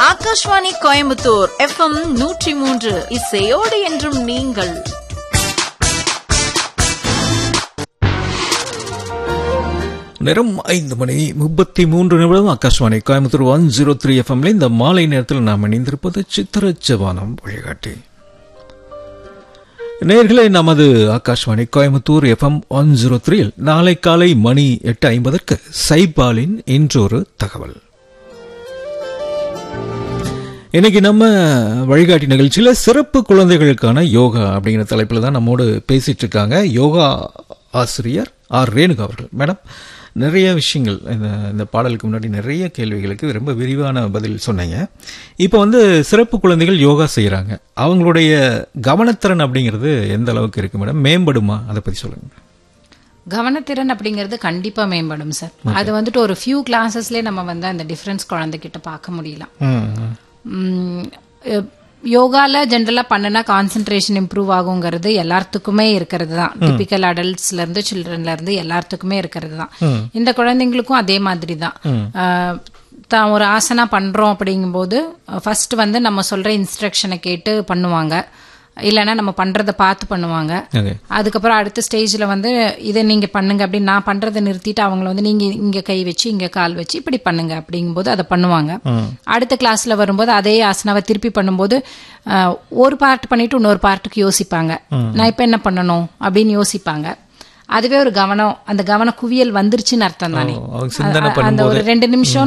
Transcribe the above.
Akashvani Coimbatore FM நூற்றி மூன்று இசையோடு என்றும் நீங்கள் நேரம் ஐந்து மணி முப்பத்தி மூன்று நிமிடம் Akashvani Coimbatore one zero three எஃப்எம்ல இந்த மாலை நேரத்தில் நாம் இணைந்திருப்பது சித்திர ஜவானம் வழிகாட்டி நேர்களே நமது Akashvani Coimbatore FM one zero த்ரீயில் நாளை காலை மணி எட்டு ஐம்பதற்கு சைபாலின் இன்றொரு தகவல் இன்னைக்கு நம்ம வழிகாட்டி நிகழ்ச்சியில சிறப்பு குழந்தைகளுக்கான யோகா அப்படிங்கிற தலைப்பில் தான் நம்மோடு பேசிட்டு இருக்காங்க யோகா ஆசிரியர் ஆர் ரேணுகா அவர்கள் மேடம் நிறைய விஷயங்கள் இந்த இந்த பாடலுக்கு முன்னாடி நிறைய கேள்விகளுக்கு ரொம்ப விரிவான பதில் சொன்னீங்க இப்போ வந்து சிறப்பு குழந்தைகள் யோகா செய்கிறாங்க அவங்களுடைய கவனத்திறன் அப்படிங்கிறது எந்த அளவுக்கு இருக்கு மேடம் மேம்படுமா அதை பற்றி சொல்லுங்க கவனத்திறன் அப்படிங்கிறது கண்டிப்பா மேம்படும் சார் அது வந்துட்டு ஒரு ஃபியூ கிளாஸஸ்லேயே நம்ம வந்து அந்த டிஃப்ரென்ஸ் குழந்தைகிட்ட பார்க்க முடியலாம் ம், ம். உம், அஹ், யோகால ஜென்ரலா பண்ணுனா கான்சென்ட்ரேஷன் இம்ப்ரூவ் ஆகுங்கிறது எல்லாத்துக்குமே இருக்கிறது தான் டிபிக்கல் அடல்ட்ஸ்ல இருந்து சில்ட்ரன்ல இருந்து எல்லாத்துக்குமே இருக்கிறது தான் இந்த குழந்தைங்களுக்கும் அதே மாதிரி தான் அஹ், தான் ஒரு ஆசனா பண்றோம் அப்படிங்கும்போது ஃபர்ஸ்ட் வந்து நம்ம சொல்ற இன்ஸ்ட்ரக்ஷனை கேட்டு பண்ணுவாங்க இல்லைன்னா நம்ம பண்றத பார்த்து பண்ணுவாங்க ஓகே அதுக்கப்புறம் அடுத்த ஸ்டேஜ்ல வந்து இதை நீங்க பண்ணுங்க அப்படின்னு நான் பண்றதை நிறுத்திட்டு அவங்கள வந்து நீங்க இங்க கை வச்சு இங்க கால் வச்சு இப்படி பண்ணுங்க அப்படிங்கும்போது அதை பண்ணுவாங்க அடுத்த கிளாஸ்ல வரும்போது அதே ஆசனாவை திருப்பி பண்ணும்போது அஹ், ஒரு பார்ட் பண்ணிட்டு இன்னொரு பார்ட்டுக்கு யோசிப்பாங்க நான் இப்ப என்ன பண்ணணும் அப்படின்னு யோசிப்பாங்க அதுவே ஒரு கவனம் அந்த கவன குவியல் வந்துருச்சுன்னு அர்த்தம் தானே அவங்க சிந்தனை அந்த ஒரு ரெண்டு நிமிஷம்